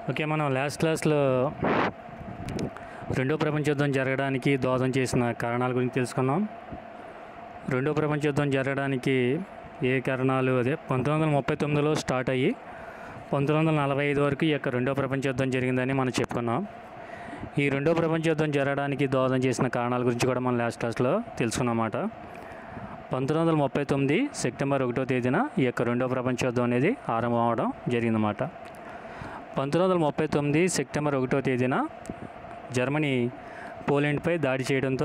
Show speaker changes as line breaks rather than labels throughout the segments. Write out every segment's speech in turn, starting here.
okay మనం last క్లాస్లో రెండో ప్రపంచ యుద్ధం జరగడానికి దోహదం చేసిన కారణాల గురించి తెలుసుకున్నాం రెండో ప్రపంచ యుద్ధం జరగడానికి ఏ కారణాలు అదే పంతొమ్మిది వందల ముప్పై తొమ్మిదిలో స్టార్ట్ అయ్యి పంతొమ్మిది వందల నలభై ఐదు వరకు ఈ యొక్క రెండో ప్రపంచ యుద్ధం జరిగిందని మనం చెప్పుకున్నాం ఈ రెండో ప్రపంచ యుద్ధం జరగడానికి దోహదం చేసిన కారణాల గురించి కూడా మనం లాస్ట్ క్లాస్లో తెలుసుకున్నమాట పంతొమ్మిది వందల ముప్పై తొమ్మిది సెప్టెంబర్ ఒకటో తేదీన ఈ యొక్క రెండో ప్రపంచ యుద్ధం అనేది ఆరంభం అవడం జరిగిందన్నమాట పంతొమ్మిది వందల ముప్పై తొమ్మిది సెప్టెంబర్ ఒకటో తేదీన జర్మనీ పోలాండ్పై దాడి చేయడంతో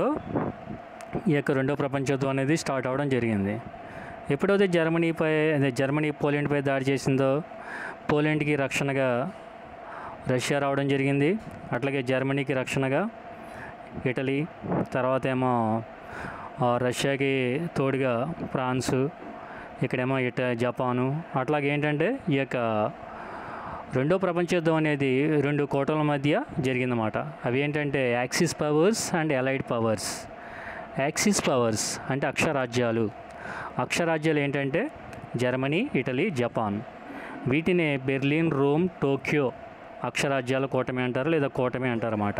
ఈ యొక్క రెండో ప్రపంచ యుద్ధం అనేది స్టార్ట్ అవ్వడం జరిగింది ఎప్పుడైతే జర్మనీపై అదే జర్మనీ పోలాండ్పై దాడి చేసిందో పోలాండ్కి రక్షణగా రష్యా రావడం జరిగింది అట్లాగే జర్మనీకి రక్షణగా ఇటలీ తర్వాత ఏమో ఆ, రష్యాకి తోడుగా ఫ్రాన్స్ ఇక్కడేమో ఇట జపాను అట్లాగే ఏంటంటే ఈ యొక్క రెండో ప్రపంచ యుద్ధం అనేది రెండు కోటల మధ్య జరిగిందన్నమాట అవి ఏంటంటే axis powers and allied powers axis powers అంటే అక్షరాజ్యాలు అక్షరాజ్యాలు ఏంటంటే జర్మనీ ఇటలీ జపాన్ వీటిని బెర్లిన్ రోమ్ టోక్యో అక్షరాజ్యాల కూటమి అంటారు లేదా కూటమి అంటారు అన్నమాట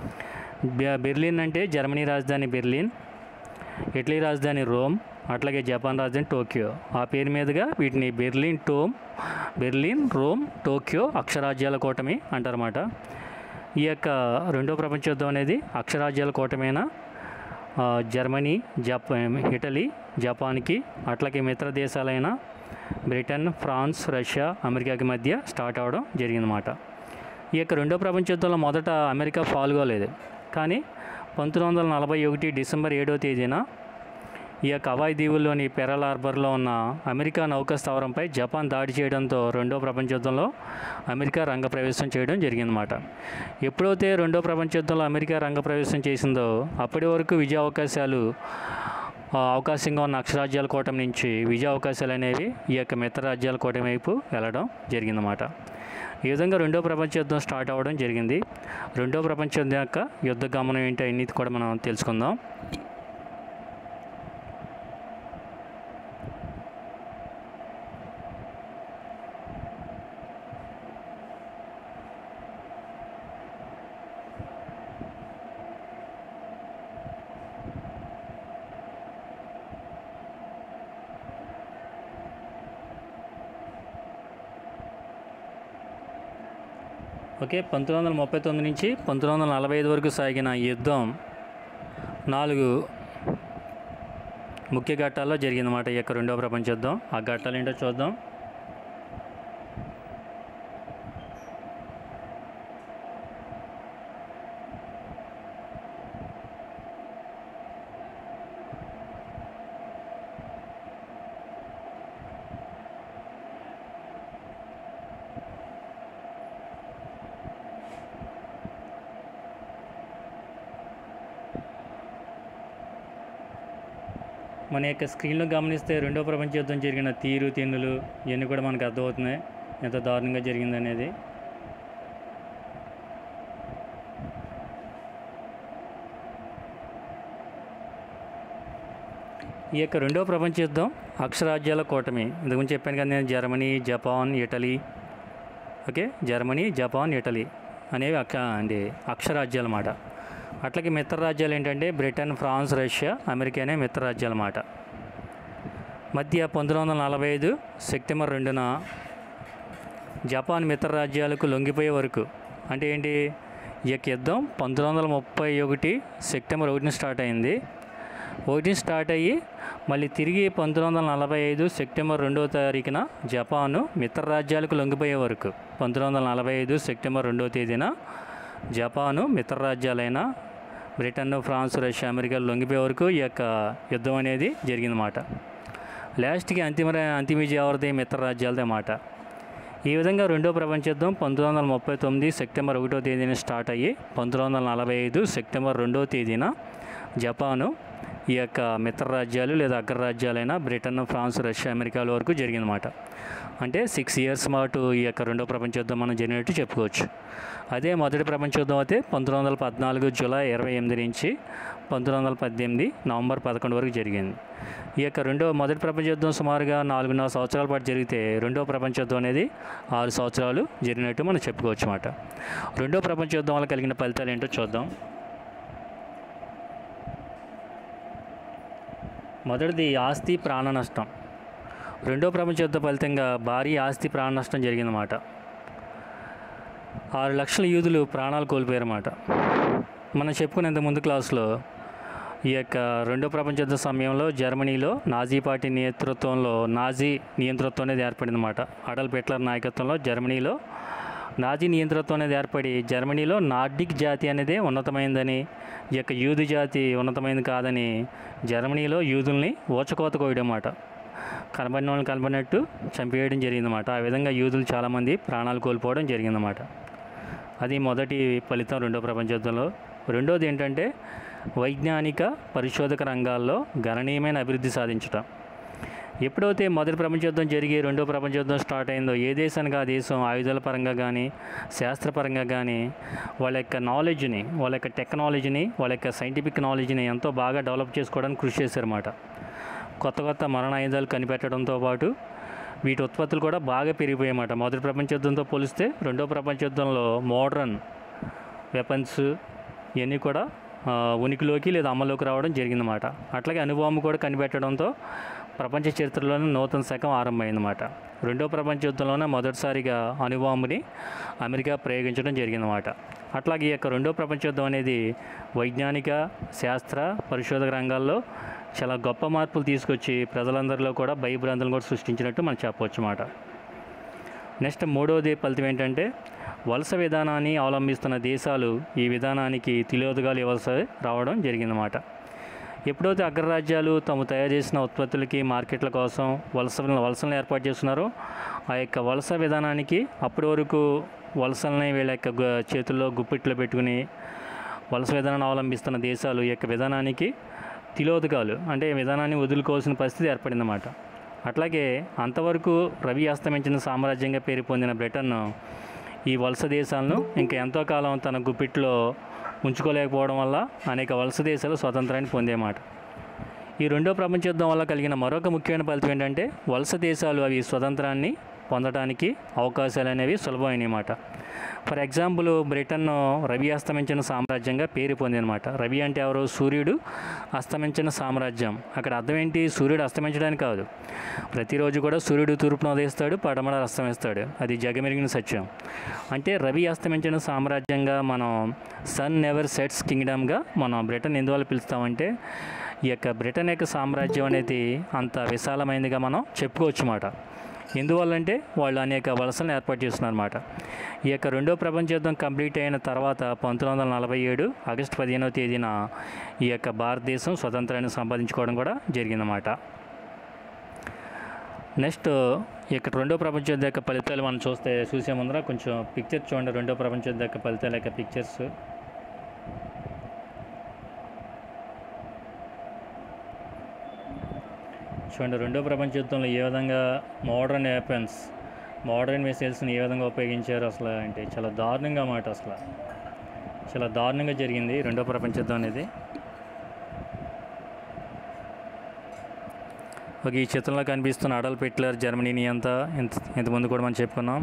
బె- బెర్లిన్ అంటే జర్మనీ రాజధాని బెర్లిన్ ఇటలీ రాజధాని రోమ్ అట్లాగే జపాన్ రాజధాని టోక్యో ఆ పేరు మీదుగా వీటిని బెర్లిన్ టోమ్ బెర్లిన్ రోమ్ టోక్యో అక్షరాజ్యాల కూటమి అంటారన్నమాట ఈ యొక్క రెండో ప్రపంచ యుద్ధం అనేది అక్షరాజ్యాల కూటమైన ఆ, జర్మనీ జపాన్ ఇటలీ జపాన్కి అట్లాగే మిత్ర దేశాలైన బ్రిటన్ ఫ్రాన్స్ రష్యా అమెరికాకి మధ్య స్టార్ట్ అవడం జరిగిందన్నమాట ఈ యొక్క రెండో ప్రపంచ యుద్ధంలో మొదట అమెరికా పాల్గొలేదు కానీ పంతొమ్మిది వందల నలభై ఒకటి డిసెంబర్ ఏడో తేదీన ఈ యొక్క హవాయి దీవుల్లోని పెరల్ హార్బర్లో ఉన్న అమెరికా నౌకా స్థావరంపై జపాన్ దాడి చేయడంతో రెండో ప్రపంచ యుద్ధంలో అమెరికా రంగప్రవేశం చేయడం జరిగిందన్నమాట ఎప్పుడైతే రెండో ప్రపంచ యుద్ధంలో అమెరికా రంగప్రవేశం చేసిందో అప్పటి వరకు విజయ అవకాశాలు ఆ, అవకాశంగా ఉన్న అక్షరాజ్యాల కూటమి నుంచి విజయ అవకాశాలు అనేవి ఈ యొక్క మిత్ర రాజ్యాల కూటమి వైపు వెళ్ళడం జరిగిందన్నమాట ఈ విధంగా రెండో ప్రపంచ యుద్ధం స్టార్ట్ అవ్వడం జరిగింది రెండో ప్రపంచ యుద్ధం యొక్క యుద్ధ గమనం ఏంటి అన్నిటి కూడా మనం తెలుసుకుందాం ఓకే పంతొమ్మిది వందల ముప్పై తొమ్మిది నుంచి పంతొమ్మిది వందల నలభై ఐదు వరకు సాగిన ఈ యుద్ధం నాలుగు ముఖ్య ఘట్టాల్లో జరిగిందన్నమాట ఈ యొక్క రెండవ ప్రపంచ యుద్ధం ఆ ఘట్టాలు ఏంటో చూద్దాం మన యొక్క స్క్రీన్లో గమనిస్తే రెండో ప్రపంచ యుద్ధం జరిగిన తీరు తెన్నులు ఇవన్నీ కూడా మనకు అర్థమవుతున్నాయి ఎంత దారుణంగా జరిగిందనేది ఈ యొక్క రెండో ప్రపంచ యుద్ధం అక్షరాజ్యాల కూటమి ఇంతకుముందు చెప్పాను కదా నేను Germany Japan Italy okay Germany Japan Italy అనేవి అక్ష అంటే అక్షరాజ్యాలు అన్నమాట అట్లాగే మిత్ర రాజ్యాలు ఏంటంటే బ్రిటన్ ఫ్రాన్స్ రష్యా అమెరికా అనే మిత్ర రాజ్యాలు అన్నమాట మధ్య పంతొమ్మిది వందల నలభై ఐదు సెప్టెంబర్ రెండున జపాన్ మిత్ర రాజ్యాలకు లొంగిపోయే వరకు అంటే ఏంటి ఈ యొక్క యుద్ధం పంతొమ్మిది వందల ముప్పై ఒకటి సెప్టెంబర్ ఒకటిన స్టార్ట్ అయింది ఒకటి స్టార్ట్ అయ్యి మళ్ళీ తిరిగి పంతొమ్మిది వందల నలభై ఐదు సెప్టెంబర్ రెండవ తారీఖున జపాను మిత్ర రాజ్యాలకు లొంగిపోయే వరకు పంతొమ్మిది వందల నలభై ఐదు సెప్టెంబర్ రెండవ తేదీన జపాను మిత్ర రాజ్యాలైన బ్రిటన్ ఫ్రాన్స్ రష్యా అమెరికా లొంగిపోయే వరకు ఈ యొక్క యుద్ధం అనేది జరిగిందన్నమాట లాస్ట్కి అంతిమ అంతిమ విజయం ఎవరిది మిత్ర రాజ్యాలదే మాట ఈ విధంగా రెండో ప్రపంచ యుద్ధం పంతొమ్మిది వందల ముప్పై తొమ్మిది సెప్టెంబర్ ఒకటో తేదీన స్టార్ట్ అయ్యి పంతొమ్మిది వందల నలభై ఐదు సెప్టెంబర్ రెండో తేదీన జపాను ఈ యొక్క మిత్ర రాజ్యాలు లేదా అగ్రరాజ్యాలైన బ్రిటన్ ఫ్రాన్స్ రష్యా అమెరికాల వరకు జరిగిందన్నమాట అంటే సిక్స్ ఇయర్స్ పాటు ఈ యొక్క రెండో ప్రపంచ యుద్ధం మనం జరిగినట్టు చెప్పుకోవచ్చు అదే మొదటి ప్రపంచ యుద్ధం అయితే పంతొమ్మిది వందల పద్నాలుగు జూలై ఇరవై ఎనిమిది నుంచి పంతొమ్మిది వందల పద్దెనిమిది నవంబర్ పదకొండు వరకు జరిగింది ఈ యొక్క రెండో మొదటి ప్రపంచ యుద్ధం సుమారుగా నాలుగున్నర సంవత్సరాల పాటు జరిగితే రెండో ప్రపంచ యుద్ధం అనేది ఆరు సంవత్సరాలు జరిగినట్టు మనం చెప్పుకోవచ్చు అన్నమాట రెండో ప్రపంచ యుద్ధం వల్ల కలిగిన ఫలితాలు ఏంటో చూద్దాం మొదటిది ఆస్తి ప్రాణ నష్టం రెండో ప్రపంచ యుద్ధ ఫలితంగా భారీ ఆస్తి ప్రాణ నష్టం జరిగిందన్నమాట ఆరు లక్షల యూదులు ప్రాణాలు కోల్పోయారన్నమాట మనం చెప్పుకునేంత ముందు క్లాసులో ఈ యొక్క రెండో ప్రపంచ యుద్ధ సమయంలో జర్మనీలో నాజీ పార్టీ నేతృత్వంలో నాజీ నియంతృత్వం అనేది ఏర్పడిందన్నమాట అడల్ హిట్లర్ నాయకత్వంలో జర్మనీలో నాజీ నియంతృత్వం అనేది ఏర్పడి జర్మనీలో నార్డిక్ జాతి అనేది ఉన్నతమైందని ఈ యొక్క యూదు జాతి ఉన్నతమైనది కాదని జర్మనీలో యూదుల్ని ఓచకోత కోయడం అన్నమాట కనబడిన వాళ్ళని కనబడినట్టు చంపేయడం జరిగిందన్నమాట ఆ విధంగా యూదులు చాలామంది ప్రాణాలు కోల్పోవడం జరిగిందన్నమాట అది మొదటి ఫలితం రెండో ప్రపంచ యుద్ధంలో రెండోది ఏంటంటే వైజ్ఞానిక పరిశోధక రంగాల్లో గణనీయమైన అభివృద్ధి సాధించటం ఎప్పుడైతే మొదటి ప్రపంచ యుద్ధం జరిగి రెండో ప్రపంచ యుద్ధం స్టార్ట్ అయిందో ఏ దేశానికి ఆ దేశం ఆయుధాల పరంగా కానీ శాస్త్రపరంగా కానీ వాళ్ళ యొక్క నాలెడ్జ్ని వాళ్ళ యొక్క టెక్నాలజీని వాళ్ళ యొక్క సైంటిఫిక్ నాలెడ్జ్ని ఎంతో బాగా డెవలప్ చేసుకోవడానికి కృషి చేశారన్నమాట కొత్త కొత్త మరణ ఆయుధాలు కనిపెట్టడంతో పాటు వీటి ఉత్పత్తులు కూడా బాగా పెరిగిపోయాయన్నమాట మొదటి ప్రపంచ యుద్ధంతో పోలిస్తే రెండో ప్రపంచ యుద్ధంలో మోడర్న్ వెపన్స్ ఇవన్నీ కూడా ఆ, ఉనికిలోకి లేదా అమల్లోకి రావడం జరిగిందన్నమాట అట్లాగే అణుబాంబు కూడా కనిపెట్టడంతో ప్రపంచ చరిత్రలోనే నూతన శకం ఆరంభమైందన్నమాట రెండో ప్రపంచ యుద్ధంలోనే మొదటిసారిగా అణుబాంబుని అమెరికా ప్రయోగించడం జరిగిందన్నమాట అట్లాగే ఈ యొక్క రెండో ప్రపంచ యుద్ధం అనేది వైజ్ఞానిక శాస్త్ర పరిశోధక రంగాల్లో చాలా గొప్ప మార్పులు తీసుకొచ్చి ప్రజలందరిలో కూడా భయభ్రాంతులను కూడా సృష్టించినట్టు మనం చెప్పవచ్చు అన్నమాట నెక్స్ట్ మూడవది ఫలితం ఏంటంటే వలస విధానాన్ని అవలంబిస్తున్న దేశాలు ఈ విధానానికి తిలోదగాలు ఇవ్వాల్సి రావడం జరిగిందన్నమాట ఎప్పుడైతే అగ్రరాజ్యాలు తాము తయారు చేసిన ఉత్పత్తులకి మార్కెట్ల కోసం వలస వలసలను ఏర్పాటు చేస్తున్నారో ఆ యొక్క వలస విధానానికి అప్పటి వరకు వలసల్ని వీళ్ళ యొక్క గు- చేతుల్లో గుప్పిట్లో పెట్టుకుని వలస విధానాన్ని అవలంబిస్తున్న దేశాలు ఈ యొక్క విధానానికి తిలోదకాలు అంటే ఈ విధానాన్ని వదులుకోవాల్సిన పరిస్థితి ఏర్పడిందన్నమాట అట్లాగే అంతవరకు రవి అస్తమించిన సామ్రాజ్యంగా పేరు పొందిన బ్రిటన్ ఈ వలస దేశాలను ఇంకా ఎంతో కాలం తన గుప్పిట్లో ఉంచుకోలేకపోవడం వల్ల అనేక వలస దేశాలు స్వతంత్రాన్ని పొందేమాట ఈ రెండో ప్రపంచ యుద్ధం వల్ల కలిగిన మరొక ముఖ్యమైన ఫలితం ఏంటంటే వలస దేశాలు అవి స్వతంత్రాన్ని పొందడానికి అవకాశాలు అనేవి సులభమైనమాట ఫర్ ఎగ్జాంపుల్ బ్రిటన్ రవి అస్తమించిన సామ్రాజ్యంగా పేరు పొందినమాట రవి అంటే ఎవరు సూర్యుడు అస్తమించిన సామ్రాజ్యం అక్కడ అర్థం ఏంటి సూర్యుడు అస్తమించడానికి కాదు ప్రతిరోజు కూడా సూర్యుడు తూర్పున ఉదయిస్తాడు పడమర అస్తమిస్తాడు అది జగమెరిగిన సత్యం అంటే రవి అస్తమించిన సామ్రాజ్యంగా మనం సన్ నెవర్ సెట్స్ కింగ్డమ్గా మనం బ్రిటన్ ఎందువల్ల పిలుస్తామంటే ఈ యొక్క బ్రిటన్ యొక్క సామ్రాజ్యం అనేది అంత విశాలమైనదిగా మనం చెప్పుకోవచ్చు అన్నమాట ఎందువల్లంటే వాళ్ళు అనేక వలసలను ఏర్పాటు చేస్తున్నారన్నమాట ఈ యొక్క రెండో ప్రపంచ యుద్ధం కంప్లీట్ అయిన తర్వాత పంతొమ్మిది వందల నలభై ఏడు ఆగస్టు పదిహేనవ తేదీన ఈ యొక్క భారతదేశం స్వతంత్రాన్ని సంపాదించుకోవడం కూడా జరిగిందన్నమాట నెక్స్ట్ ఇక్కడ రెండో ప్రపంచ యుద్ధ యొక్క ఫలితాలు మనం చూస్తే చూసే ముందర కొంచెం పిక్చర్ చూడండి రెండో ప్రపంచ యుద్ధ యొక్క ఫలితాల యొక్క పిక్చర్స్ చూడండి రెండో ప్రపంచ యుద్ధంలో ఏ విధంగా మోడర్న్ వెపన్స్ మోడర్న్ మిసైల్స్ని ఏ విధంగా ఉపయోగించారు అసలు అంటే చాలా దారుణంగా మాట అసలు చాలా దారుణంగా జరిగింది రెండో ప్రపంచ యుద్ధం అనేది ఒక ఈ చిత్రంలో కనిపిస్తున్న అడల్ హిట్లర్ జర్మనీని అంతా ఇంత ఇంతకుముందు కూడా మనం చెప్పుకున్నాం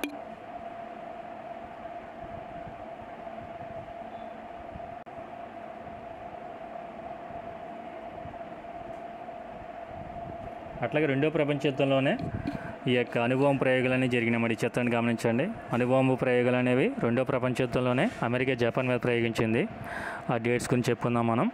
అట్లాగే రెండో ప్రపంచ యుద్ధంలోనే ఈ యొక్క అనుభవం ప్రయోగాలు అనేవి జరిగినాయి మరి ఈ చిత్రాన్ని గమనించండి అనుభవం ప్రయోగాలు అనేవి రెండో ప్రపంచ యుద్ధంలోనే అమెరికా జపాన్ మీద ప్రయోగించింది ఆ డేట్స్ గురించి చెప్పుకుందాం మనం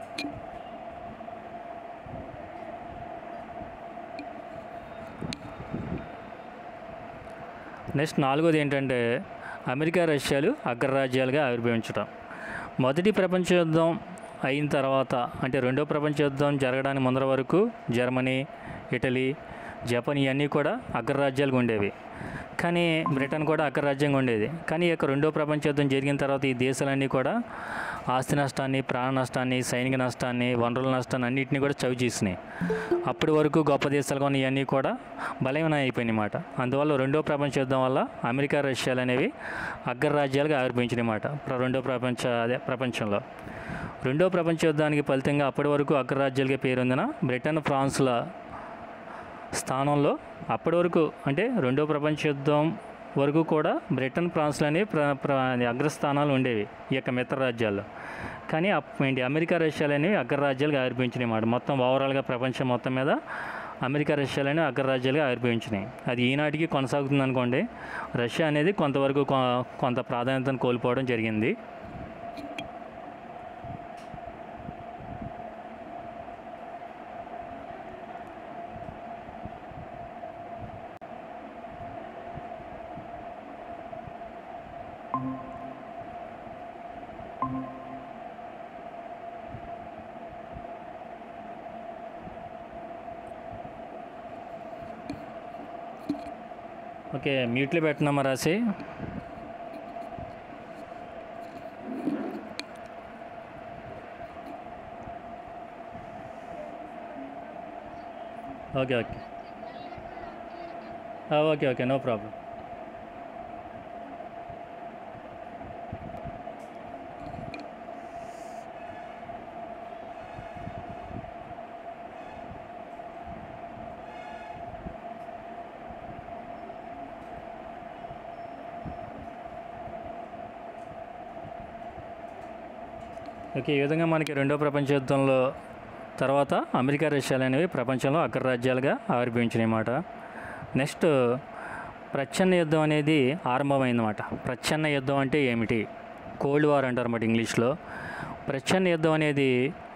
నెక్స్ట్ నాలుగోది ఏంటంటే అమెరికా రష్యాలు అగ్రరాజ్యాలుగా ఆవిర్భవించడం మొదటి ప్రపంచ యుద్ధం అయిన తర్వాత అంటే రెండో ప్రపంచ యుద్ధం జరగడానికి ముందర వరకు జర్మనీ ఇటలీ జపాన్ ఇవన్నీ కూడా అగ్రరాజ్యాలుగా ఉండేవి కానీ బ్రిటన్ కూడా అగ్రరాజ్యంగా ఉండేది కానీ ఈ యొక్క రెండో ప్రపంచ యుద్ధం జరిగిన తర్వాత ఈ దేశాలన్నీ కూడా ఆస్తి నష్టాన్ని ప్రాణ నష్టాన్ని సైనిక నష్టాన్ని వనరుల నష్టాన్ని అన్నింటినీ కూడా చవి చేసినాయి అప్పటి వరకు గొప్ప దేశాలుగా ఉన్న ఇవన్నీ కూడా బలహీన అయిపోయినాయి అన్నమాట అందువల్ల రెండో ప్రపంచ యుద్ధం వల్ల అమెరికా రష్యాలు అనేవి అగ్రరాజ్యాలుగా ఆవిర్భవించినాయి అన్నమాట ప్ర- రెండో ప్రపంచ అదే ప్రపంచంలో రెండో ప్రపంచ యుద్ధానికి ఫలితంగా అప్పటి వరకు అగ్రరాజ్యాలుగా పేరొందిన బ్రిటన్ ఫ్రాన్స్ల స్థానంలో అప్పటి వరకు అంటే రెండో ప్రపంచ యుద్ధం వరకు కూడా బ్రిటన్ ఫ్రాన్స్లో అనేవి ప్ర ప్ర అగ్రస్థానాలు ఉండేవి ఈ యొక్క మిత్ర రాజ్యాల్లో కానీ అప్ ఏంటి అమెరికా రష్యాలు అనేవి అగ్రరాజ్యాలుగా ఆవిర్భవించినాయి అన్నమాట మొత్తం ఓవరాల్గా ప్రపంచం మొత్తం మీద అమెరికా రష్యాలు అనేవి అగ్రరాజ్యాలుగా ఆవిర్భవించినాయి అది ఈనాటికి కొనసాగుతుంది అనుకోండి రష్యా అనేది కొంతవరకు కొ- కొంత ప్రాధాన్యతను కోల్పోవడం జరిగింది ఓకే మ్యూట్లో పెట్టినామా రాసి ఓకే ఓకే ఆ, okay okay no problem okay ఈ విధంగా మనకి రెండో ప్రపంచ యుద్ధంలో తర్వాత అమెరికా రష్యాలు అనేవి ప్రపంచంలో అగ్రరాజ్యాలుగా ఆవిర్భవించినాయి అన్నమాట నెక్స్ట్ ప్రచ్ఛన్న యుద్ధం అనేది ఆరంభమైందన్నమాట ప్రచ్ఛన్న యుద్ధం అంటే ఏమిటి కోల్డ్ వార్ అంటారు అన్నమాట ఇంగ్లీష్లో ప్రచ్ఛన్న యుద్ధం అనేది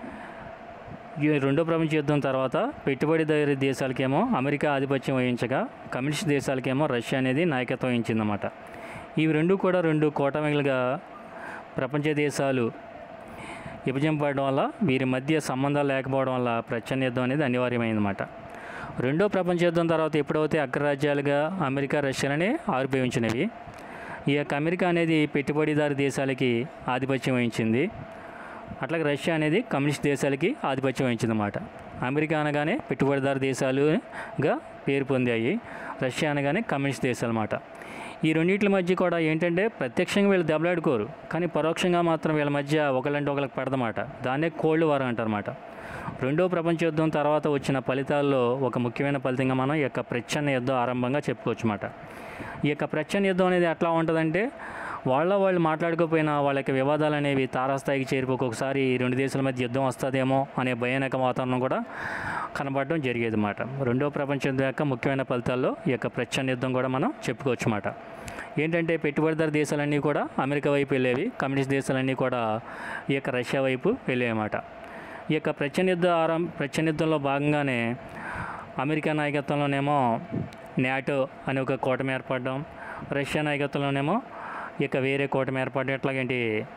ఈ రెండో ప్రపంచ యుద్ధం తర్వాత పెట్టుబడిదారు దేశాలకేమో అమెరికా ఆధిపత్యం వహించగా కమ్యూనిస్ట్ దేశాలకేమో రష్యా అనేది నాయకత్వం వహించిందన్నమాట ఇవి రెండు కూడా రెండు కూటమిలుగా ప్రపంచ దేశాలు విభజింపబడడం వల్ల వీరి మధ్య సంబంధాలు లేకపోవడం వల్ల ప్రచ్ఛన్న యుద్ధం అనేది అనివార్యమైందన్నమాట రెండో ప్రపంచ యుద్ధం తర్వాత ఎప్పుడైతే అగ్రరాజ్యాలుగా అమెరికా రష్యాలని ఆవిర్భవించినవి ఈ యొక్క అమెరికా అనేది పెట్టుబడిదారు దేశాలకి ఆధిపత్యం వహించింది అట్లాగే రష్యా అనేది కమ్యూనిస్ట్ దేశాలకి ఆధిపత్యం వహించిందన్నమాట అమెరికా అనగానే పెట్టుబడిదారు దేశాలుగా పేరు పొందాయి రష్యా అనగానే కమ్యూనిస్ట్ దేశాలు అన్నమాట ఈ రెండింటి మధ్య కూడా ఏంటంటే ప్రత్యక్షంగా వీళ్ళు దెబ్బలాడుకోరు కానీ పరోక్షంగా మాత్రం వీళ్ళ మధ్య ఒకళ్ళంటే ఒకరికి పడదన్నమాట దాన్నే కోల్డ్ వార్ అంటారన్నమాట రెండో ప్రపంచ యుద్ధం తర్వాత వచ్చిన ఫలితాల్లో ఒక ముఖ్యమైన ఫలితంగా మనం ఈ యొక్క ప్రచ్ఛన్న యుద్ధం ఆరంభంగా చెప్పుకోవచ్చు అన్నమాట ఈ యొక్క ప్రచ్ఛన్న యుద్ధం అనేది ఎట్లా ఉంటుందంటే వాళ్ళ వాళ్ళు మాట్లాడుకోకపోయినా వాళ్ళ యొక్క వివాదాలు అనేవి తారాస్థాయికి చేరిపోయి ఒకసారి ఈ రెండు దేశాల మధ్య యుద్ధం వస్తుందేమో అనే భయానక వాతావరణం కూడా కనబడడం జరిగేది అన్నమాట రెండో ప్రపంచ యుద్ధం యొక్క ముఖ్యమైన ఫలితాల్లో ఈ యొక్క ప్రచ్ఛన్న యుద్ధం కూడా మనం చెప్పుకోవచ్చు అన్నమాట ఏంటంటే పెట్టుబడిదారు దేశాలన్నీ కూడా అమెరికా వైపు వెళ్ళేవి కమ్యూనిస్ట్ దేశాలన్నీ కూడా ఈ యొక్క రష్యా వైపు వెళ్ళేవి అన్నమాట ఈ యొక్క ప్రచ్ఛన్న యుద్ధ ఆరం ప్రచ్ఛన్న యుద్ధంలో భాగంగానే అమెరికా నాయకత్వంలోనేమో నాటో అనే ఒక కూటమి ఏర్పడడం రష్యా నాయకత్వంలోనేమో ఇక వేరే కూటమి ఏర్పడడం ఎట్లాగేంటి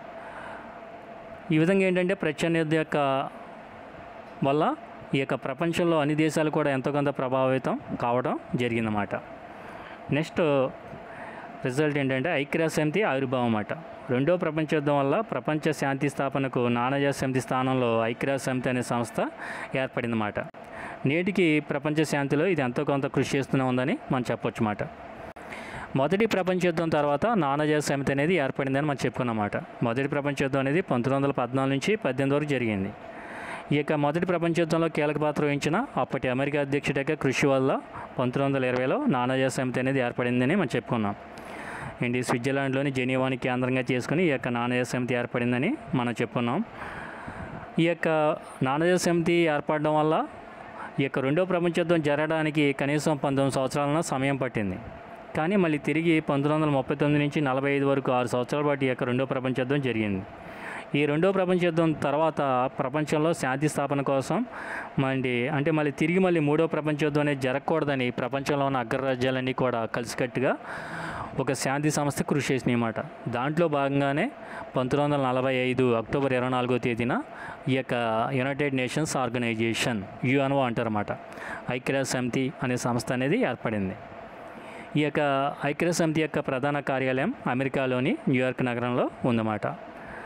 ఈ విధంగా ఏంటంటే ప్రచ్ఛన్న యుద్ధ యొక్క వల్ల ఈ యొక్క ప్రపంచంలో అన్ని దేశాలు కూడా ఎంతో కొంత ప్రభావితం కావడం జరిగిందన్నమాట నెక్స్ట్ రిజల్ట్ ఏంటంటే ఐక్యరాజ్య సమితి ఆవిర్భావం అన్నమాట రెండో ప్రపంచ యుద్ధం వల్ల ప్రపంచ శాంతి స్థాపనకు నాణ్య సమితి స్థానంలో ఐక్యరాజ్య సమితి అనే సంస్థ ఏర్పడిందన్నమాట నేటికి ప్రపంచ శాంతిలో ఇది ఎంతో కొంత కృషి చేస్తూనే ఉందని మనం చెప్పొచ్చు అన్నమాట మొదటి ప్రపంచ యుద్ధం తర్వాత నాణ్య సమితి అనేది ఏర్పడిందని మనం చెప్పుకున్నమాట మొదటి ప్రపంచ యుద్ధం అనేది పంతొమ్మిది వందల పద్నాలుగు నుంచి పద్దెనిమిది వరకు జరిగింది ఈ యొక్క మొదటి ప్రపంచ యుద్ధంలో కీలక పాత్ర వహించిన అప్పటి అమెరికా అధ్యక్షుడి యొక్క కృషి వల్ల పంతొమ్మిది వందల ఇరవైలో నాణ్య సమితి అనేది ఏర్పడిందని మనం చెప్పుకున్నాం ఏంటి స్విట్జర్లాండ్లోని జెనీవాని కేంద్రంగా చేసుకుని ఈ యొక్క నాణ్య సమితి ఏర్పడిందని మనం చెప్పుకున్నాం ఈ యొక్క నాణ్య సమితి ఏర్పడడం వల్ల ఈ యొక్క రెండో ప్రపంచ యుద్ధం జరగడానికి కనీసం పంతొమ్మిది సంవత్సరాల సమయం పట్టింది కానీ మళ్ళీ తిరిగి పంతొమ్మిది వందల ముప్పై తొమ్మిది నుంచి నలభై ఐదు వరకు ఆరు సంవత్సరాల పాటు ఈ యొక్క రెండో ప్రపంచ యుద్ధం జరిగింది ఈ రెండో ప్రపంచ యుద్ధం తర్వాత ప్రపంచంలో శాంతి స్థాపన కోసం మళ్ళీ అంటే మళ్ళీ తిరిగి మళ్ళీ మూడో ప్రపంచ యుద్ధం అనేది జరగకూడదని ప్రపంచంలో ఉన్న అగ్రరాజ్యాలన్నీ కూడా కలిసికట్టుగా ఒక శాంతి సంస్థ కృషి చేసినాయి అన్నమాట దాంట్లో భాగంగానే పంతొమ్మిది వందల నలభై ఐదు అక్టోబర్ ఇరవై నాలుగో తేదీన ఈ యొక్క యునైటెడ్ నేషన్స్ ఆర్గనైజేషన్ యుఎన్ఓ అంటారన్నమాట ఐక్యరాజ్య సమితి అనే సంస్థ అనేది ఏర్పడింది ఈ యొక్క ఐక్యరాజ్య సమితి యొక్క ప్రధాన కార్యాలయం అమెరికాలోని న్యూయార్క్ నగరంలో ఉందన్నమాట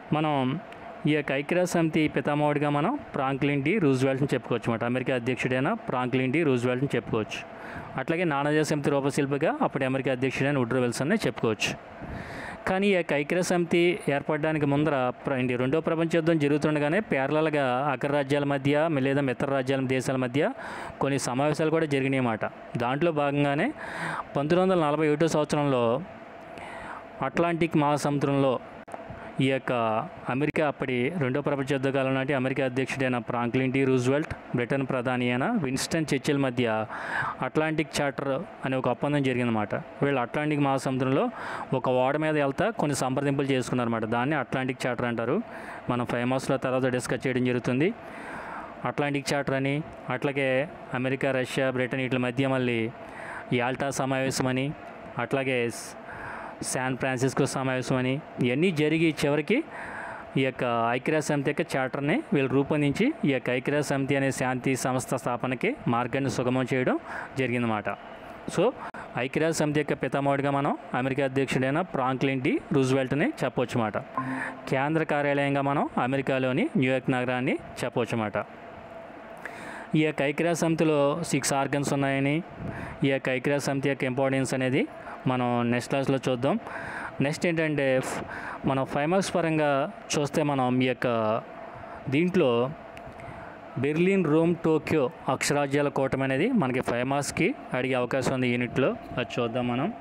మనం ఈ యొక్క ఐక్యరాజ్య సమితి పితామహుడిగా మనం ఫ్రాంక్లిన్ డి రూజ్వెల్ట్ని చెప్పుకోవచ్చు అన్నమాట అమెరికా అధ్యక్షుడైన ఫ్రాంక్లిన్ డి రూజ్వెల్ట్ని చెప్పుకోవచ్చు అట్లాగే నాణ్య సమితి రూపశిల్పిగా అప్పటి అమెరికా అధ్యక్షుడైన వుడ్రో విల్సన్ని చెప్పుకోవచ్చు కానీ ఈ యొక్క ఐక్యరాజ్య సమితి ఏర్పడడానికి ముందర ప్ర- ఏంటి రెండో ప్రపంచ యుద్ధం జరుగుతుండగానే పేర్లలుగా అగ్రరాజ్యాల మధ్య లేదా మిత్ర రాజ్యాల దేశాల మధ్య కొన్ని సమావేశాలు కూడా జరిగినాయి అన్నమాట దాంట్లో భాగంగానే పంతొమ్మిది వందల నలభై ఒకటో సంవత్సరంలో అట్లాంటిక్ మహాసముద్రంలో ఈ యొక్క అమెరికా అప్పటి రెండో ప్రపంచ యుద్ధ కాలం నాటి అమెరికా అధ్యక్షుడైన ఫ్రాంక్లిన్ డి రూజ్వెల్ట్ బ్రిటన్ ప్రధాని అయిన విన్స్టన్ చర్చిల్ మధ్య అట్లాంటిక్ చార్టర్ అనే ఒక ఒప్పందం జరిగిందన్నమాట వీళ్ళు అట్లాంటిక్ మహాసముద్రంలో ఒక ఓడ మీద వెళ్తా కొన్ని సంప్రదింపులు చేసుకున్నారన్నమాట దాన్ని అట్లాంటిక్ చార్టర్ అంటారు మనం ఫేమస్లో తర్వాత డిస్కస్ చేయడం జరుగుతుంది అట్లాంటిక్ చార్టర్ అని అట్లాగే అమెరికా రష్యా బ్రిటన్ వీటి మధ్య మళ్ళీ యాల్టా సమావేశం అని అట్లాగే స్- శాన్ ఫ్రాన్సిస్కో సమావేశం అని ఇవన్నీ జరిగి చివరికి ఈ యొక్క ఐక్యరాజ్య సమితి యొక్క చార్టర్ని వీళ్ళు రూపొందించి ఈ యొక్క ఐక్యరాజ్య సమితి అనే శాంతి సంస్థ స్థాపనకి మార్గాన్ని సుగమం చేయడం జరిగిందన్నమాట సో ఐక్యరాజ్య సమితి యొక్క పితామహుడిగా మనం అమెరికా అధ్యక్షుడైన ఫ్రాంక్లిన్ డి రూజ్వెల్ట్ని చెప్పవచ్చు అన్నమాట కేంద్ర కార్యాలయంగా మనం అమెరికాలోని న్యూయార్క్ నగరాన్ని చెప్పవచ్చు అన్నమాట ఈ యొక్క ఐక్యరాజ్య సమితిలో సిక్స్ ఆర్గన్స్ ఉన్నాయని ఈ యొక్క ఐక్యరాజ్య సమితి యొక్క ఇంపార్టెన్స్ అనేది మనం నెక్స్ట్ క్లాస్లో చూద్దాం నెక్స్ట్ ఏంటంటే ఫ్- మనం ఫైవ్ మార్క్స్ పరంగా చూస్తే మనం ఈ యొక్క దీంట్లో బెర్లిన్ రోమ్ టోక్యో అక్షరాజ్యాల కూటమి అనేది మనకి ఫైవ్ మార్క్స్కి అడిగే అవకాశం ఉంది యూనిట్లో అది చూద్దాం మనం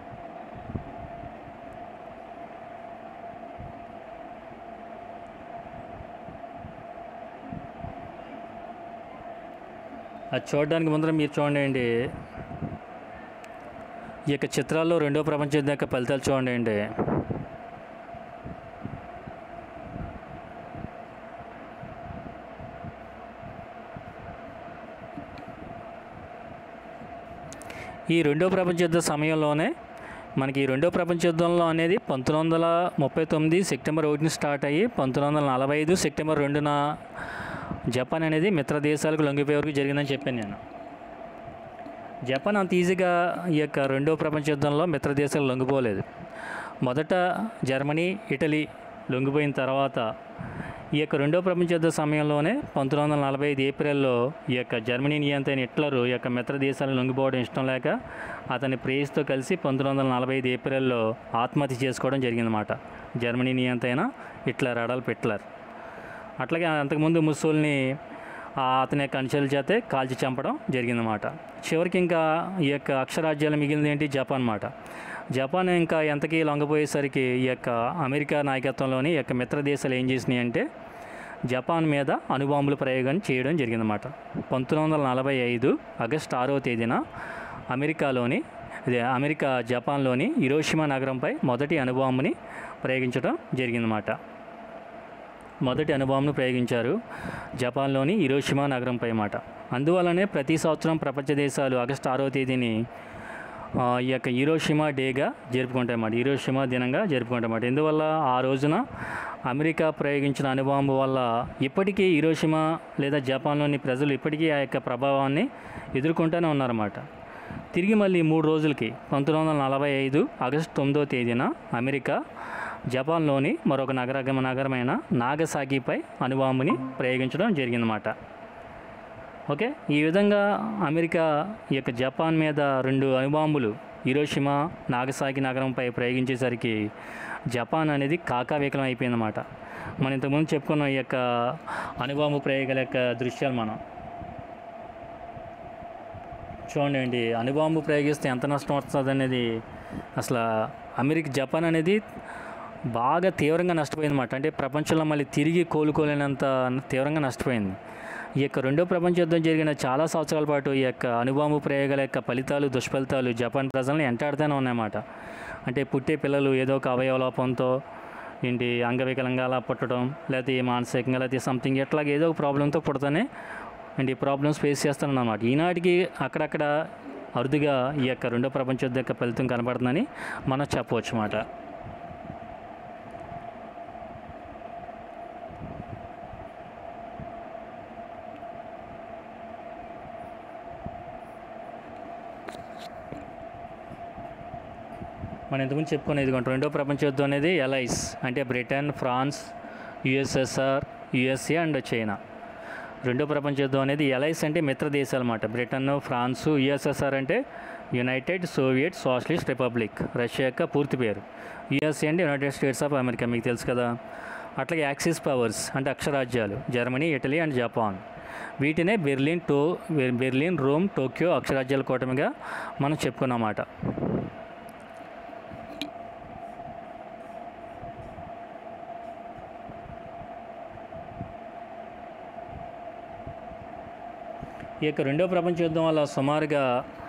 అది చూడడానికి ముందర మీరు చూడండి ఈ యొక్క చిత్రాల్లో రెండో ప్రపంచ యుద్ధం యొక్క ఫలితాలు చూడండి ఈ రెండో ప్రపంచ యుద్ధ సమయంలోనే మనకి ఈ రెండో ప్రపంచ యుద్ధంలో అనేది పంతొమ్మిది వందల ముప్పై తొమ్మిది సెప్టెంబర్ ఒకటిని స్టార్ట్ అయ్యి పంతొమ్మిది వందల నలభై ఐదు సెప్టెంబర్ రెండున జపాన్ అనేది మిత్ర దేశాలకు లొంగిపోయే వరకు జరిగిందని చెప్పాను నేను జపాన్ అంత ఈజీగా ఈ యొక్క రెండో ప్రపంచ యుద్ధంలో మిత్ర దేశాలు లొంగిపోలేదు మొదట జర్మనీ ఇటలీ లొంగిపోయిన తర్వాత ఈ యొక్క రెండో ప్రపంచ యుద్ధ సమయంలోనే పంతొమ్మిది వందల నలభై ఐదు ఏప్రిల్లో ఈ యొక్క జర్మనీ నియంత అయిన హిట్లరు ఈ యొక్క మిత్ర దేశాలను లొంగిపోవడం ఇష్టం లేక అతని ప్రేయస్తో కలిసి పంతొమ్మిది వందల నలభై ఐదు ఏప్రిల్లో ఆత్మహత్య చేసుకోవడం జరిగిందన్నమాట జర్మనీ నియంత అయిన హిట్లర్ అడల్ఫ్ హిట్లర్ అట్లాగే అంతకుముందు ముస్సోల్ని ఆ అతని యొక్క అనుచరుల చేతే కాల్చి చంపడం జరిగిందన్నమాట చివరికి ఇంకా ఈ యొక్క అక్షరాజ్యాలు మిగిలింది ఏంటి జపాన్ మాట జపాన్ ఇంకా ఎంతకీ లొంగపోయేసరికి ఈ యొక్క అమెరికా నాయకత్వంలోని ఈ యొక్క మిత్ర దేశాలు ఏం చేసినాయి అంటే జపాన్ మీద అణుబాంబుల ప్రయోగం చేయడం జరిగిందన్నమాట పంతొమ్మిది వందల నలభై ఐదు ఆగస్టు ఆరో తేదీన అమెరికాలోని అదే అమెరికా జపాన్లోని ఇరోషిమా నగరంపై మొదటి అణుబాంబుని ప్రయోగించడం జరిగిందన్నమాట మొదటి అనుభవంను ప్రయోగించారు జపాన్లోని ఇరోషిమా నగరంపై మాట అందువల్లనే ప్రతి సంవత్సరం ప్రపంచ దేశాలు ఆగస్టు ఆరో తేదీని ఆ, ఈ యొక్క ఈరోషిమా డేగా జరుపుకుంటాయన్నమాట ఈరోషిమా దినంగా జరుపుకుంటామన్నమాట ఎందువల్ల ఆ రోజున అమెరికా ప్రయోగించిన అనుభవం వల్ల ఇప్పటికీ ఈరోషిమా లేదా జపాన్లోని ప్రజలు ఇప్పటికీ ఆ యొక్క ప్రభావాన్ని ఎదుర్కొంటూనే ఉన్నారన్నమాట తిరిగి మళ్ళీ మూడు రోజులకి పంతొమ్మిది వందల నలభై ఐదు ఆగస్టు తొమ్మిదో తేదీన అమెరికా జపాన్లోని మరొక నగర నగరమైన నాగసాగిపై అణుబాంబుని ప్రయోగించడం జరిగిందన్నమాట ఓకే ఈ విధంగా అమెరికా ఈ యొక్క జపాన్ మీద రెండు అణుబాంబులు hiroshima నాగసాకి నగరంపై ప్రయోగించేసరికి జపాన్ అనేది కాకావికలం అయిపోయిందన్నమాట మనం ఇంతకుముందు చెప్పుకున్న ఈ యొక్క అణుబాంబు ప్రయోగాల యొక్క దృశ్యాలు మనం చూడండి అణుబాంబు ప్రయోగిస్తే ఎంత నష్టం వస్తుంది అనేది అసలు అమెరికా జపాన్ అనేది బాగా తీవ్రంగా నష్టపోయిందన్నమాట అంటే ప్రపంచంలో మళ్ళీ తిరిగి కోలుకోలేనంత తీవ్రంగా నష్టపోయింది ఈ యొక్క రెండో ప్రపంచ యుద్ధం జరిగిన చాలా సంవత్సరాల పాటు ఈ యొక్క అణుబాంబు ప్రయోగాల యొక్క ఫలితాలు దుష్ఫలితాలు జపాన్ ప్రజల్ని ఎంటాడుతూనే ఉన్నాయన్నమాట అంటే పుట్టే పిల్లలు ఏదో ఒక అవయవ లోపంతో ఏంటి అంగవికలంగా అలా పుట్టడం లేకపోతే మానసికంగా లేకపోతే సంథింగ్ ఎట్లాగ ఏదో ఒక ప్రాబ్లంతో పుడతానే అండ్ ఈ ప్రాబ్లమ్స్ ఫేస్ చేస్తాను అనమాట ఈనాటికి అక్కడక్కడ అరుదుగా ఈ యొక్క రెండో ప్రపంచ యుద్ధం యొక్క ఫలితం కనబడుతుందని మనం చెప్పవచ్చు అన్నమాట మనం ఇంతకుముందు చెప్పుకునేది ఇదిగోండి రెండో ప్రపంచ యుద్ధం అనేది ఎలైస్ అంటే Britain France USSR USA and China రెండో ప్రపంచ యుద్ధం అనేది ఎలైస్ అంటే మిత్ర దేశాలు అన్నమాట బ్రిటన్ ఫ్రాన్సు యుఎస్ఎస్ఆర్ అంటే United Soviet Socialist Republic Russia యొక్క పూర్తి పేరు యుఎస్ఏ అంటే యునైటెడ్ స్టేట్స్ ఆఫ్ అమెరికా మీకు తెలుసు కదా అట్లాగే యాక్సిస్ పవర్స్ అంటే అక్షరాజ్యాలు జర్మనీ ఇటలీ అండ్ జపాన్ వీటినే బెర్లిన్ టో బెర్లిన్ రోమ్ టోక్యో అక్షరాజ్యాల కూటమిగా మనం చెప్పుకున్నమాట ఈ యొక్క రెండో ప్రపంచ యుద్ధం వల్ల సుమారుగా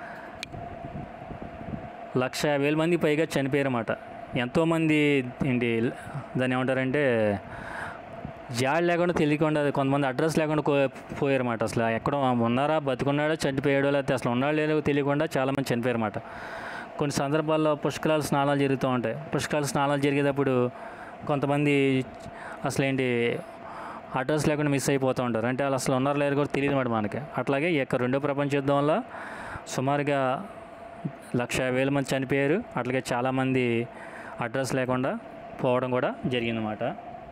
లక్ష యాభై వేల మంది పైగా చనిపోయారన్నమాట ఎంతోమంది ఏంటి దాన్ని ఏమంటారంటే జాడ్ లేకుండా తెలియకుండా కొంతమంది అడ్రస్ లేకుండా కో పోయారన్నమాట అసలు ఎక్కడ ఉన్నారా బతుకున్నాడో చనిపోయాడో లేకపోతే అసలు ఉన్నాడో లేదో తెలియకుండా చాలామంది చనిపోయారన్నమాట కొన్ని సందర్భాల్లో పుష్కరాలు స్నానాలు జరుగుతూ ఉంటాయి పుష్కరాలు స్నానాలు జరిగేటప్పుడు కొంతమంది అసలు ఏంటి అడ్రస్ లేకుండా మిస్ అయిపోతూ ఉంటారు అంటే వాళ్ళు అసలు ఉన్నారో లేదో కూడా తెలియదు మాట మనకి అట్లాగే ఈ యొక్క రెండో ప్రపంచ యుద్ధం వల్ల సుమారుగా లక్ష యాభై వేల మంది చనిపోయారు అట్లాగే చాలామంది అడ్రస్ లేకుండా పోవడం కూడా జరిగిందన్నమాట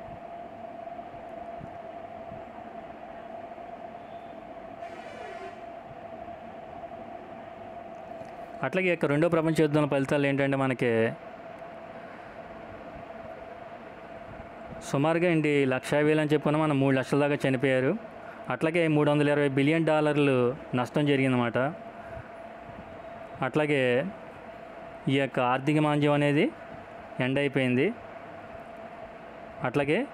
అట్లాగే ఈ యొక్క రెండో ప్రపంచ యుద్ధం ఫలితాలు ఏంటంటే మనకి సుమారుగా ఏంటి లక్ష వేలు అని చెప్పుకున్న మనం మూడు లక్షల దాకా చనిపోయారు అట్లాగే మూడు వందల ఇరవై బిలియన్ డాలర్లు నష్టం జరిగిందన్నమాట అట్లాగే ఈ యొక్క ఆర్థిక మాంద్యం అనేది ఎండ్ అయిపోయింది అట్లాగే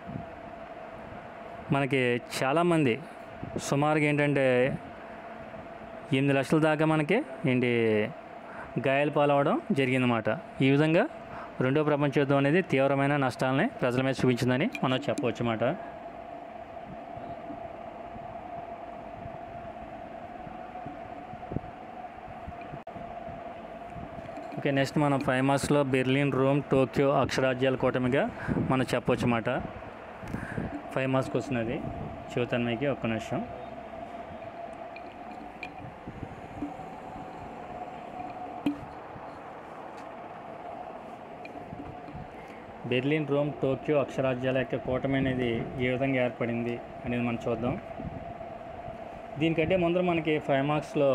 మనకి చాలామంది సుమారుగా ఏంటంటే ఎనిమిది లక్షల దాకా మనకి ఏంటి గాయాల పాలవడం జరిగిందన్నమాట ఈ విధంగా రెండో ప్రపంచ యుద్ధం అనేది తీవ్రమైన నష్టాలని ప్రజల మీద చూపించిందని మనం చెప్పవచ్చు అన్నమాట ఓకే నెక్స్ట్ మనం ఫైవ్ మార్క్స్లో బెర్లిన్ రోమ్ టోక్యో అక్షరాజ్యాల కూటమిగా మనం చెప్పవచ్చు అన్నమాట ఫైవ్ మార్క్స్కి వస్తున్నది చూతన్మయ్యకి ఒక్క నిమిషం బెర్లిన్ రోమ్ టోక్యో అక్షరాజ్యాల యొక్క కూటమి అనేది ఏ విధంగా ఏర్పడింది అనేది మనం చూద్దాం దీనికంటే ముందర మనకి ఫైవ్ మార్క్స్లో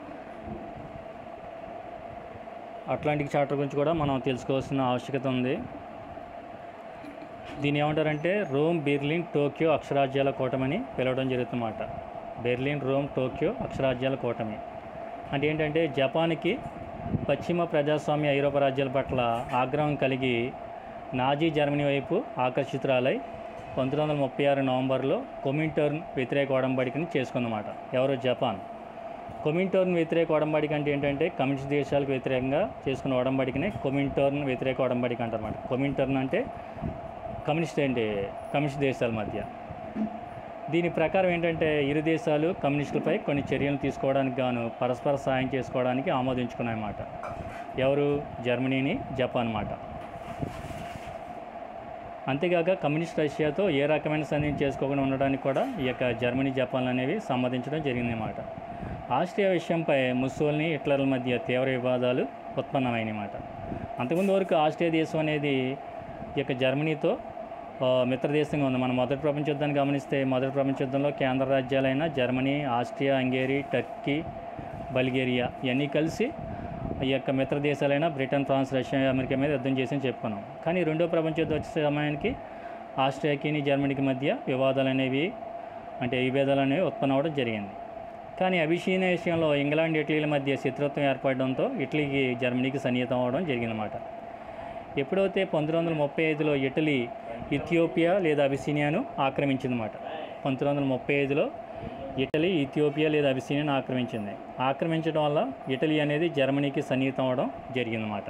అట్లాంటిక్ చార్టర్ గురించి కూడా మనం తెలుసుకోవాల్సిన ఆవశ్యకత ఉంది దీన్ని ఏమంటారంటే రోమ్ బెర్లిన్ టోక్యో అక్షరాజ్యాల కూటమని పిలవడం జరుగుతుందన్నమాట బెర్లిన్ రోమ్ టోక్యో అక్షరాజ్యాల కూటమి అంటే ఏంటంటే జపాన్కి పశ్చిమ ప్రజాస్వామ్య ఐరోపా రాజ్యాల పట్ల ఆగ్రహం కలిగి నాజీ జర్మనీ వైపు ఆకర్షితురాలై పంతొమ్మిది వందల ముప్పై ఆరు నవంబర్లో కొమింటర్న్ వ్యతిరేక ఒడంబడికని చేసుకుందన్నమాట ఎవరు జపాన్ కొమింటోర్న్ వ్యతిరేక ఒడంబడిక అంటే ఏంటంటే కమ్యూనిస్ట్ దేశాలకు వ్యతిరేకంగా చేసుకున్న ఒడంబడికనే కొమింటోర్న్ వ్యతిరేక ఒడంబడిక అంటారన్నమాట కొమింటర్న్ అంటే కమ్యూనిస్ట్ ఏంటి కమ్యూనిస్ట్ దేశాల మధ్య దీని ప్రకారం ఏంటంటే ఇరు దేశాలు కమ్యూనిస్టులపై కొన్ని చర్యలు తీసుకోవడానికి గాను పరస్పర సాయం చేసుకోవడానికి ఆమోదించుకున్నాయన్నమాట ఎవరు జర్మనీని జపాన్ మాట అంతేగాక కమ్యూనిస్ట్ రష్యాతో ఏ రకమైన సంధిని చేసుకోకుండా ఉండడానికి కూడా ఈ యొక్క జర్మనీ జపాన్లు అనేవి సమ్మతించడం జరిగిందన్నమాట ఆస్ట్రియా విషయంపై ముస్సోల్ని హిట్లర్ల మధ్య తీవ్ర వివాదాలు ఉత్పన్నమైనమాట అంతకుముందు వరకు ఆస్ట్రియా దేశం అనేది ఈ యొక్క జర్మనీతో ఆ, మిత్రదేశంగా ఉంది మనం మొదటి ప్రపంచ యుద్ధాన్ని గమనిస్తే మొదటి ప్రపంచ యుద్ధంలో కేంద్ర రాజ్యాలైన Germany Austria Hungary Turkey Bulgaria ఇవన్నీ కలిసి ఈ యొక్క మిత్ర దేశాలైన బ్రిటన్ ఫ్రాన్స్ రష్యా అమెరికా మీద యుద్ధం చేసి చెప్పుకున్నాం కానీ రెండో ప్రపంచ యుద్ధం వచ్చే సమయానికి ఆస్ట్రియాకి జర్మనీకి మధ్య వివాదాలు అనేవి అంటే విభేదాలు అనేవి ఉత్పన్న అవ్వడం జరిగింది కానీ అభిషీన విషయంలో ఇంగ్లాండ్ ఇటలీల మధ్య శత్రుత్వం ఏర్పడడంతో ఇటలీకి జర్మనీకి సన్నిహితం అవడం జరిగిందన్నమాట ఎప్పుడైతే పంతొమ్మిది వందల ముప్పై ఐదులో ఇటలీ ఇథియోపియా లేదా అబిసినియాను ఆక్రమించిందన్నమాట పంతొమ్మిది వందల ముప్పై ఐదులో ఇటలీ ఇథియోపియా లేదా అబిసినియాను ఆక్రమించింది ఆక్రమించడం వల్ల ఇటలీ అనేది జర్మనీకి సన్నిహితం అవడం జరిగిందన్నమాట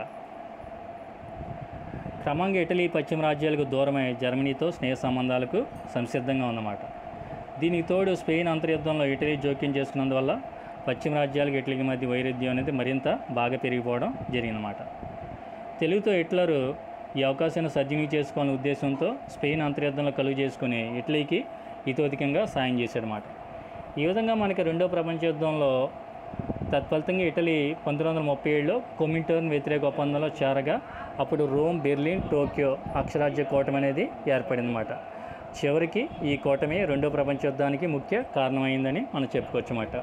క్రమంగా ఇటలీ పశ్చిమ రాజ్యాలకు దూరమై జర్మనీతో స్నేహ సంబంధాలకు సంసిద్ధంగా ఉందన్నమాట దీనికి తోడు స్పెయిన్ అంతర్యుద్ధంలో ఇటలీ జోక్యం చేసుకున్నందువల్ల పశ్చిమ రాజ్యాలకు ఇటలీకి మధ్య వైరుధ్యం అనేది మరింత బాగా పెరిగిపోవడం జరిగిందన్నమాట తెలుగుతో హిట్లరు ఈ అవకాశాన్ని సద్వినియోగం చేసుకోవాలనే ఉద్దేశంతో స్పెయిన్ అంతర్యుద్ధంలో కలుగు చేసుకుని ఇటలీకి ఇతోధికంగా సాయం చేశాడనమాట ఈ విధంగా మనకి రెండో ప్రపంచ యుద్ధంలో తత్ఫలితంగా ఇటలీ పంతొమ్మిది వందల ముప్పై ఏడులో కొమింటోన్ వ్యతిరేక ఒప్పందంలో చేరగా అప్పుడు రోమ్ బెర్లిన్ టోక్యో అక్షరాజ్య కూటమి అనేది ఏర్పడిందన్నమాట చివరికి ఈ కూటమి రెండో ప్రపంచ యుద్ధానికి ముఖ్య కారణమైందని మనం చెప్పుకోవచ్చు అన్నమాట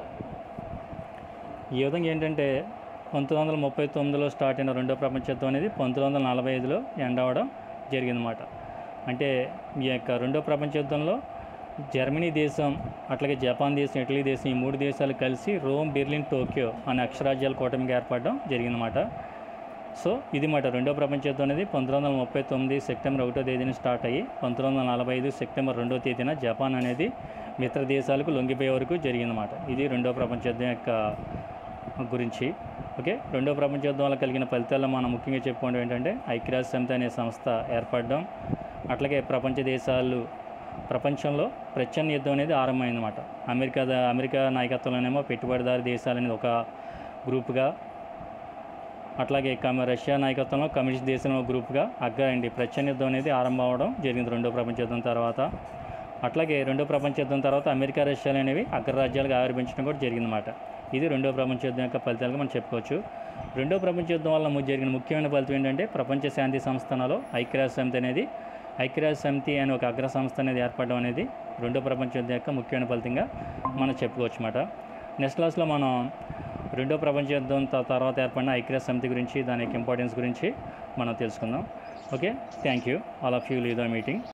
ఈ విధంగా ఏంటంటే పంతొమ్మిది వందల ముప్పై తొమ్మిదిలో స్టార్ట్ అయిన రెండో ప్రపంచ యుద్ధం అనేది పంతొమ్మిది వందల నలభై ఐదులో ఎండ్ అవ్వడం జరిగిందన్నమాట అంటే ఈ యొక్క రెండో ప్రపంచ యుద్ధంలో జర్మనీ దేశం అట్లాగే జపాన్ దేశం ఇటలీ దేశం ఈ మూడు దేశాలు కలిసి రోమ్ బెర్లిన్ టోక్యో అనే అక్షరాజ్యాల కూటమికి ఏర్పడడం జరిగిందన్నమాట సో ఇది మాట రెండో ప్రపంచ యుద్ధం అనేది పంతొమ్మిది వందల ముప్పై తొమ్మిది సెప్టెంబర్ ఒకటో తేదీన స్టార్ట్ అయ్యి పంతొమ్మిది వందల నలభై ఐదు సెప్టెంబర్ రెండో తేదీన జపాన్ అనేది మిత్ర దేశాలకు లొంగిపోయే వరకు జరిగిందన్నమాట ఇది రెండో ప్రపంచ యుద్ధం యొక్క గురించి ఓకే రెండో ప్రపంచ యుద్ధం వల్ల కలిగిన ఫలితాల్లో మనం ముఖ్యంగా చెప్పుకోవడం ఏంటంటే ఐక్యరాజ్య సమితి అనే సంస్థ ఏర్పడడం అట్లాగే ప్రపంచ దేశాలు ప్రపంచంలో ప్రచ్ఛన్న యుద్ధం అనేది ఆరంభమైందన్నమాట అమెరికా ద- అమెరికా నాయకత్వంలోనేమో పెట్టుబడిదారు దేశాలు అనేది ఒక గ్రూప్గా అట్లాగే కమ రష్యా నాయకత్వంలో కమ్యూనిస్ట్ దేశంలో ఒక గ్రూప్గా అగ్ర అండి ప్రచ్ఛన్న యుద్ధం అనేది ఆరంభం అవడం జరిగింది రెండో ప్రపంచ యుద్ధం తర్వాత అట్లాగే రెండో ప్రపంచ యుద్ధం తర్వాత అమెరికా రష్యాలు అనేవి అగ్రరాజ్యాలుగా ఆవిర్భించడం కూడా జరిగిందన్నమాట ఇది రెండో ప్రపంచ యుద్ధం యొక్క ఫలితాలుగా మనం చెప్పుకోవచ్చు రెండో ప్రపంచ యుద్ధం వల్ల ము- జరిగిన ముఖ్యమైన ఫలితం ఏంటంటే ప్రపంచ శాంతి సంస్థనలో ఐక్యరాజ్య సమితి అనేది ఐక్యరాజ్య సమితి అనే ఒక అగ్ర సంస్థ అనేది ఏర్పడడం అనేది రెండో ప్రపంచ యుద్ధం యొక్క ముఖ్యమైన ఫలితంగా మనం చెప్పుకోవచ్చు అన్నమాట నెక్స్ట్ క్లాస్లో మనం రెండో ప్రపంచ యుద్ధం త- తర్వాత ఏర్పడిన ఐక్యరాజ్య సమితి గురించి దాని యొక్క ఇంపార్టెన్స్ గురించి మనం తెలుసుకుందాం okay thank you all of you leave the meeting